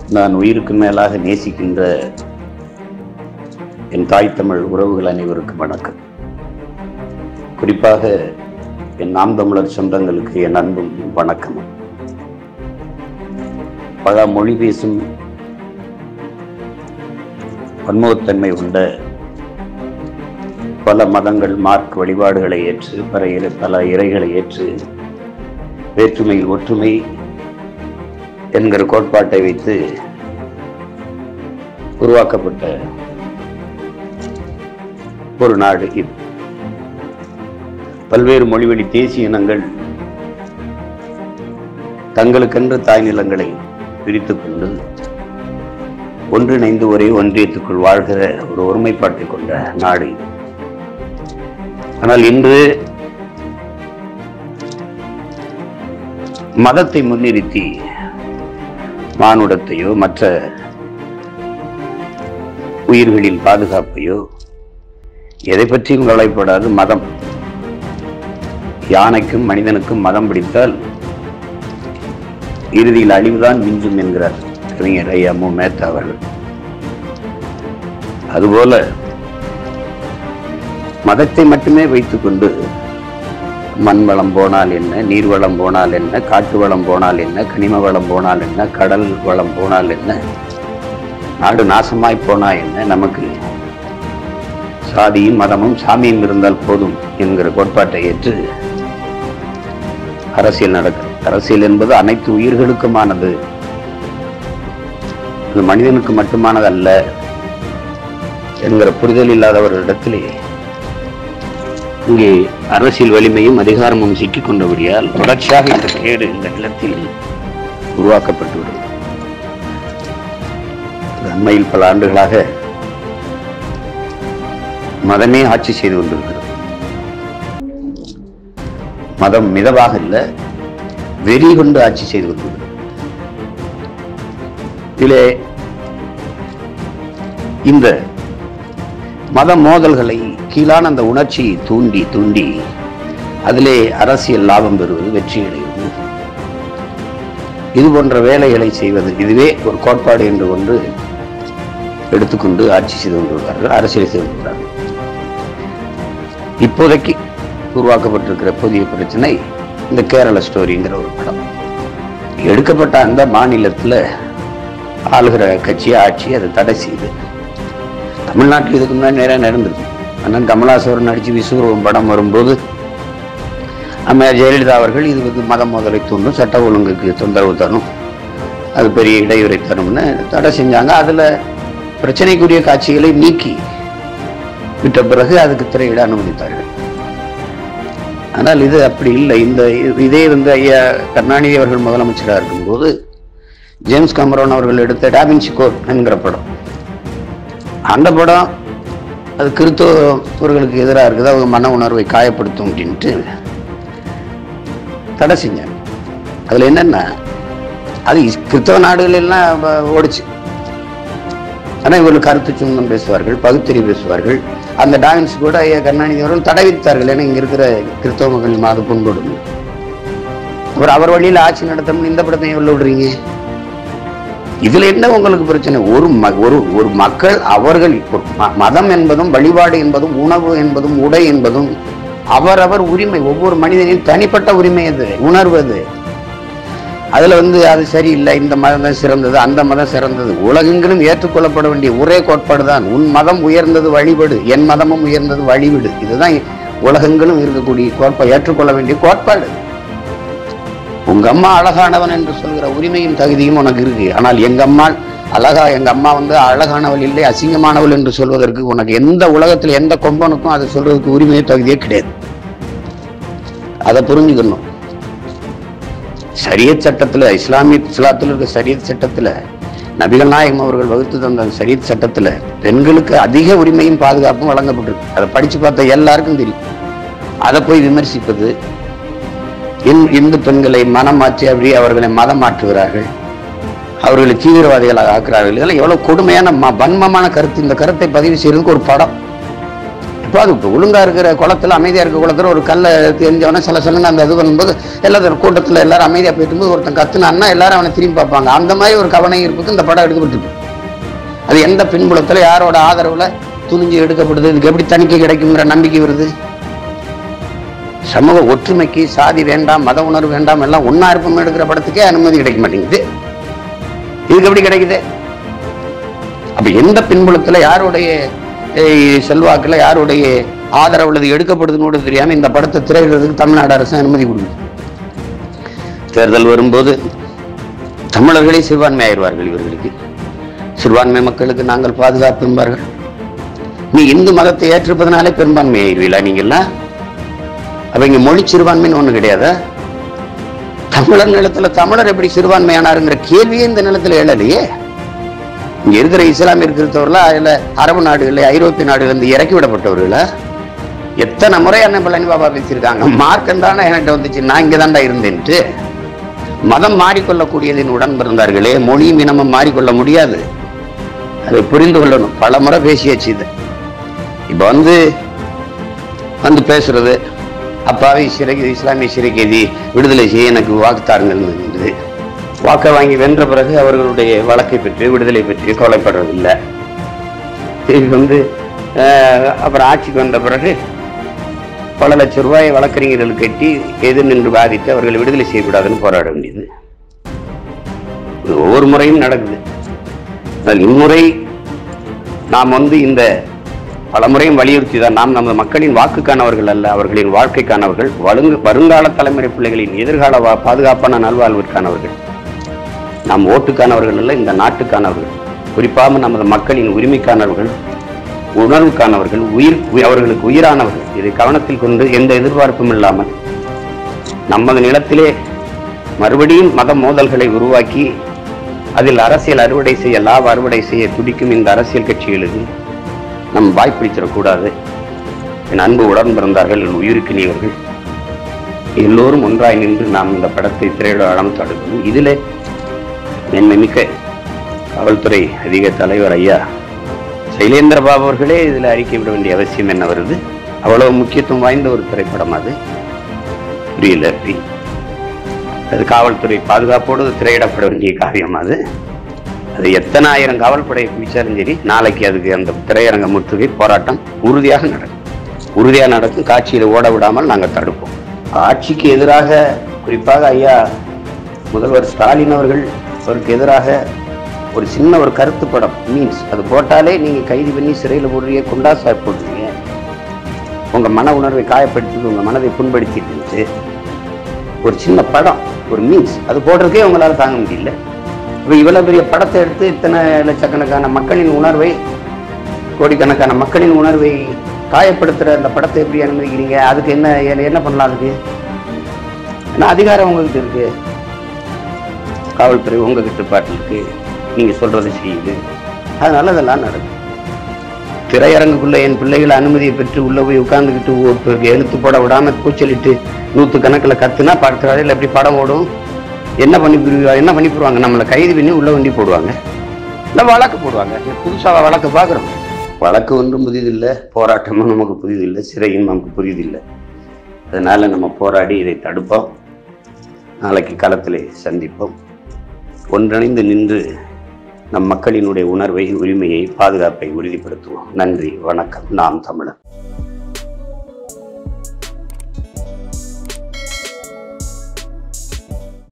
நான் உயிருக்கு மேலாக நேசிக்கின்ற என் தாய் தமிழ் உறவுகள் அனைவருக்கும் வணக்கம் குறிப்பாக என் நாம் தமிழர் சொந்தங்களுக்கு என் அன்பும் வணக்கமும் பல மொழி பேசும் பன்முகத்தன்மை கொண்ட பல மதங்கள் மார்க் வழிபாடுகளை ஏற்று பல இறை பல இறைகளை ஏற்று வேற்றுமையில் ஒற்றுமை என்கிற கோட்பாட்டை வைத்து உருவாக்கப்பட்ட ஒரு நாடு இது பல்வேறு மொழிவழி தேசிய இனங்கள் தங்களுக்கென்று தாய் நிலங்களை பிரித்துக் கொண்டு ஒன்றிணைந்து ஒரே ஒன்றியத்துக்குள் வாழ்கிற ஒரு ஒருமைப்பாட்டை கொண்ட நாடு இது ஆனால் இன்று மதத்தை முன்னிறுத்தி மானுடத்தையோ மற்ற உயிர்களின் பாதுகாப்பையோ எதை பற்றியும் கவலைப்படாது மதம் யானைக்கும் மனிதனுக்கும் மதம் பிடித்தால் இறுதியில் அழிவுதான் மிஞ்சும் என்கிறார் கவிஞர் ஐயா மு மேத்தா அவர்கள் அதுபோல மதத்தை மட்டுமே வைத்துக்கொண்டு மண் வளம் போனால் என்ன நீர் வளம் போனால் என்ன காட்டு வளம் போனால் என்ன கனிம வளம் போனால் என்ன கடல் வளம் போனால் என்ன நாடு நாசமாய் போனா என்ன நமக்கு சாதியும் மதமும் சாமியும் இருந்தால் போதும் என்கிற கோட்பாட்டை ஏற்று அரசியல் நடக்கும் அரசியல் என்பது அனைத்து உயிர்களுக்குமானது அது மனிதனுக்கு மட்டுமானது அல்ல என்கிற புரிதல் இல்லாதவர்களிடத்திலே இங்கே அரசியல் வலிமையும் அதிகாரமும் சிக்கிக் கொண்டபடியால் தொடர்ச்சியாக இந்த கேடு இந்த நிலத்தில் உருவாக்கப்பட்டு வருகிறது அண்மையில் பல ஆண்டுகளாக மதமே ஆட்சி செய்து கொண்டிருக்கிறது மதம் மிதவாக இல்ல வெறி கொண்டு ஆட்சி செய்து கொண்டிருக்கிறது இதிலே இந்த மத மோதல்களை கீழான அந்த உணர்ச்சியை தூண்டி தூண்டி அதிலே அரசியல் லாபம் பெறுவது வெற்றி அடைவது இது போன்ற வேலைகளை செய்வது இதுவே ஒரு கோட்பாடு என்று ஒன்று எடுத்துக்கொண்டு ஆட்சி செய்து கொண்டிருக்கிறார்கள் அரசியல் செய்து கொண்டிருக்கிறார்கள் இப்போதைக்கு உருவாக்கப்பட்டிருக்கிற புதிய பிரச்சனை இந்த கேரள ஸ்டோரிங்கிற ஒரு படம் எடுக்கப்பட்ட அந்த மாநிலத்தில் ஆளுகிற கட்சி ஆட்சி அதை தடை செய்யுது தமிழ்நாட்டில் இதுக்கு முன்னாடி நிறைய நடந்திருக்கு அண்ணன் கமலாசவரன் நடிச்சு விஸ்வரூபம் படம் வரும்போது அம்மையார் ஜெயலலிதா அவர்கள் இது வந்து மத மோதலை தூண்டும் சட்ட ஒழுங்குக்கு தொந்தரவு தரும் அது பெரிய இடையூறை தரும்னு தடை செஞ்சாங்க அதில் பிரச்சனைக்குரிய காட்சிகளை நீக்கி விட்ட பிறகு அதுக்கு திரையிட அனுமதித்தார்கள் ஆனால் இது அப்படி இல்லை இந்த இதே வந்து ஐயா கருணாநிதி அவர்கள் முதலமைச்சராக இருக்கும்போது ஜேம்ஸ் கமரோன் அவர்கள் எடுத்த டாபின்சி கோட் என்கிற படம் அந்த படம் அது கிறிஸ்தவர்களுக்கு எதிராக இருக்குது அவங்க மன உணர்வை காயப்படுத்தும் அப்படின்ட்டு தடை செஞ்சாங்க அதில் என்னென்னா அது இஸ்- கிறிஸ்தவ நாடுகள் எல்லாம் வ- ஓடிச்சு ஆனால் இவர்கள் கருத்து சுங்கம் பேசுவார்கள் பகுத்தறிவு பேசுவார்கள் அந்த டான்ஸ் கூட ஐயா கருணாநிதி அவர்கள் தடை விதித்தார்கள் ஏன்னா இங்கே இருக்கிற கிறிஸ்தவ மக்கள் மாத புண்படும் அவர் அவர் வழியில் ஆட்சி நடத்தணும்னு இந்த படத்தை எவ்வளோ விடுறீங்க இதுல என்ன உங்களுக்கு பிரச்சனை ஒரு ம- ஒரு ஒரு மக்கள் அவர்கள் ஒரு ம- மதம் என்பதும் வழிபாடு என்பதும் உணவு என்பதும் உடை என்பதும் அவரவர் உரிமை ஒவ்வொரு மனிதனின் தனிப்பட்ட உரிமை அது உணர்வு அது அதுல வந்து அது சரியில்லை இந்த மதம் தான் சிறந்தது அந்த மதம் சிறந்தது உலகெங்கிலும் ஏற்றுக்கொள்ளப்பட வேண்டிய ஒரே கோட்பாடு தான் உன் மதம் உயர்ந்தது வழிபடு என் மதமும் உயர்ந்தது வழிவிடு இதுதான் உலகெங்கிலும் இருக்கக்கூடிய கோட்பா ஏற்றுக்கொள்ள வேண்டிய கோட்பாடு உங்க அம்மா அழகானவன் என்று சொல்கிற உரிமையும் தகுதியும் உனக்கு இருக்கு ஆனால் எங்க அம்மா அழகா எங்க அம்மா வந்து அழகானவள் இல்லை அசிங்கமானவள் என்று சொல்வதற்கு உனக்கு எந்த உலகத்தில் எந்த கொம்பனுக்கும் அதை சொல்றதுக்கு உரிமையோ தகுதியே கிடையாது அதை புரிஞ்சுக்கணும் சரியத் சட்டத்துல இஸ்லாமிய இஸ்லாத்தில் இருக்க சரியத் சட்டத்துல நபிகள் நாயகம் அவர்கள் வகுத்து தந்த அந்த சரியத் சட்டத்துல பெண்களுக்கு அதிக உரிமையும் பாதுகாப்பும் வழங்கப்பட்டிருக்கு அதை படிச்சு பார்த்த எல்லாருக்கும் தெரியும் அதை போய் விமர்சிப்பது இந் இந்து பெண்களை மனம் மாற்றி அப்படியே அவர்களை மதம் மாற்றுகிறார்கள் அவர்களை தீவிரவாதிகளாக ஆக்குறார்கள் இதெல்லாம் எவ்வளவு கொடுமையான ம- வன்மமான கருத்து இந்த கருத்தை பதிவு செய்யறதுக்கு ஒரு படம் இப்போ அது இப்போ ஒழுங்கா இருக்கிற குளத்துல அமைதியா இருக்க குளத்துல ஒரு கல்லை தெரிஞ்சவன சில சொல்லுங்க அந்த இது பண்ணும்போது எல்லாரும் கூட்டத்துல எல்லாரும் அமைதியா போயிட்டு போது ஒருத்தன் கத்துனான்னா எல்லாரும் அவனை திரும்பி பார்ப்பாங்க அந்த மாதிரி ஒரு கவன ஈர்ப்புக்கு இந்த படம் எடுக்கப்பட்டிருக்கு அது எந்த பின்புலத்துல யாரோட ஆதரவுல துணிஞ்சு எடுக்கப்படுது இதுக்கு எப்படி தணிக்கை கிடைக்குங்கிற நம்பிக்கை வருது சமூக ஒற்றுமைக்கு சாதி வேண்டாம் மத உணர்வு வேண்டாம் எல்லாம் ஒன்னா இருப்போம் எடுக்கிற படத்துக்கே அனுமதி கிடைக்க மாட்டேங்குது இதுக்கு எப்படி கிடைக்குது அப்ப எந்த பின்புலத்துல யாருடைய ஏய், செல்வாக்குல யாருடைய ஆதரவுல இது எடுக்கப்படுதுன்னு கூட தெரியாம இந்த படத்தை திரையிடுறதுக்கு தமிழ்நாடு அரசு அனுமதி கொடுக்குது தேர்தல் வரும்போது தமிழர்களே சிறுபான்மை ஆயிடுவார்கள் இவர்களுக்கு சிறுபான்மை மக்களுக்கு நாங்கள் பாதுகாப்பு என்பார்கள் நீ இந்து மதத்தை ஏற்றிருப்பதனாலே பெரும்பான்மை ஆயிடுவீங்களா நீங்கள்லாம் அப்ப இங்க மொழி சிறுபான்மைன்னு ஒண்ணு கிடையாதா தமிழர் நிலத்துல தமிழர் எப்படி சிறுபான்மையானாருங்கிற கேள்வியே இந்த நிலத்துல எழலையே இங்க இருக்கிற இஸ்லாமிய இருக்கிறவர்களா இல்ல அரபு நாடுகள்ல ஐரோப்பிய நாடுகள் இருந்து இறக்கி விடப்பட்டவர்களா எத்தனை முறை அண்ணன் பழனி பாபா பேசியிருக்காங்க மார்க்கம் தானே என்கிட்ட வந்துச்சு நான் இங்க தாண்டா இருந்தேன்ட்டு மதம் மாறிக்கொள்ளக்கூடியதின் உடன் பிறந்தார்களே மொழியும் இனமும் மாறிக்கொள்ள முடியாது அதை புரிந்து கொள்ளணும் பல முறை பேசியாச்சு இது இப்ப வந்து வந்து பேசுறது அப்பாவை சிறை இஸ்லாமிய சிறைக்கைதி விடுதலை செய்ய எனக்கு வாக்கு தாருங்கள் வாக்கை வாங்கி வென்ற பிறகு அவர்களுடைய வழக்கை பற்றி விடுதலை பற்றி கவலைப்படுறதில்லை திரும்பி வந்து ஆஹ், அப்புறம் ஆட்சிக்கு வந்த பிறகு பல லட்சம் ரூபாய் வழக்கறிஞர்கள் கட்டி எதிர் நின்று பாதித்து அவர்களை விடுதலை செய்யக்கூடாதுன்னு போராட வேண்டியது இது ஒவ்வொரு முறையும் நடக்குது ஆனால் இம்முறை நாம் வந்து இந்த பல முறையும் வலியுறுத்தி தான் நாம் நமது மக்களின் வாக்குக்கானவர்கள் அல்ல அவர்களின் வாழ்க்கைக்கானவர்கள் வலுங்கு வருங்கால தலைமுறை பிள்ளைகளின் எதிர்கால வா- பாதுகாப்பான நல்வாழ்விற்கானவர்கள் நாம் ஓட்டுக்கானவர்கள் அல்ல இந்த நாட்டுக்கானவர்கள் குறிப்பாக நமது மக்களின் உரிமைக்கானவர்கள் உணர்வுக்கானவர்கள் உயிர் உய்- அவர்களுக்கு உயிரானவர்கள் இதை கவனத்தில் கொண்டு எந்த எதிர்பார்ப்பும் இல்லாமல் நமது நிலத்திலே மறுபடியும் மத மோதல்களை உருவாக்கி அதில் அரசியல் அறுவடை செய்ய லாப அறுவடை செய்ய துடிக்கும் இந்த அரசியல் கட்சிகளுக்கு நம் வாய்ப்பிடிச்சிடக்கூடாது என் அன்பு உடன் பிறந்தார்கள் என் உயிருக்கு நீவர்கள் எல்லோரும் ஒன்றாய் நின்று நாம் இந்த படத்தை திரையிட அளம் தடுக்கணும் இதில் மென்மைமிக்க காவல்துறை அதிக தலைவர் ஐயா சைலேந்திர பாபு அவர்களே இதில் அறிக்கை விட வேண்டிய அவசியம் என்ன வருது அவ்வளவு முக்கியத்துவம் வாய்ந்த ஒரு திரைப்படம் அது புரியல அப்படி அது காவல்துறை பாதுகாப்போடு திரையிடப்பட வேண்டிய காவியம் அது அது எத்தனை ஆயிரம் காவல்படை குவிச்சாலும் சரி நாளைக்கு அதுக்கு அந்த திரையரங்க முற்றுகை போராட்டம் உறுதியாக நடக்கும் உறுதியாக நடக்கும் காட்சியில் ஓட விடாமல் நாங்கள் தடுப்போம் ஆட்சிக்கு எதிராக குறிப்பாக ஐயா முதல்வர் ஸ்டாலின் அவர்கள் அவருக்கு எதிராக ஒரு சின்ன ஒரு கருத்து படம் மீன்ஸ் அது போட்டாலே நீங்க கைது பண்ணி சிறையில் போடுறீங்க குண்டா சார் போடுறீங்க உங்க மன உணர்வை காயப்படுத்தி உங்க மனதை புண்படுத்திட்டு இருந்துச்சு ஒரு சின்ன படம் ஒரு மீன்ஸ் அது போடுறதுக்கே உங்களால தாங்க முடியல இப்போ இவ்வளவு பெரிய படத்தை எடுத்து இத்தனை லட்சக்கணக்கான மக்களின் உணர்வை கோடிக்கணக்கான மக்களின் உணர்வை காயப்படுத்துற அந்த படத்தை எப்படி அனுமதிக்கிறீங்க அதுக்கு என்ன என்ன- என்ன பண்ணலாம் அதுக்கு ஏன்னா அதிகாரம் உங்ககிட்ட இருக்கு காவல்துறை உங்க கட்டுப்பாட்டில் இருக்கு நீங்க சொல்றதை செய்யுது அதனால அதெல்லாம் நடக்கும் திரையரங்குக்குள்ள என் பிள்ளைகள் அனுமதியை பெற்று உள்ள போய் உட்கார்ந்துக்கிட்டு எழுத்து போட விடாம கூச்சலிட்டு நூத்து கணக்குல கத்துனா படத்துல எப்படி படம் ஓடும் என்ன பண்ணி புரிவா- என்ன பண்ணி போடுவாங்க நம்மளை கைது பண்ணி உள்ள வண்டி போடுவாங்க இல்லை வழக்கு போடுவாங்க புதுசாக வழக்கு பார்க்குறோம் வழக்கு ஒன்றும் புதிதில்லை போராட்டமும் நமக்கு புதிதில்லை சிறையும் நமக்கு புதிதில்லை அதனால நம்ம போராடி இதை தடுப்போம் நாளைக்கு களத்திலே சந்திப்போம் ஒன்றிணைந்து நின்று நம் மக்களினுடைய உணர்வை உரிமையை பாதுகாப்பை உறுதிப்படுத்துவோம் நன்றி வணக்கம் நாம் தமிழர்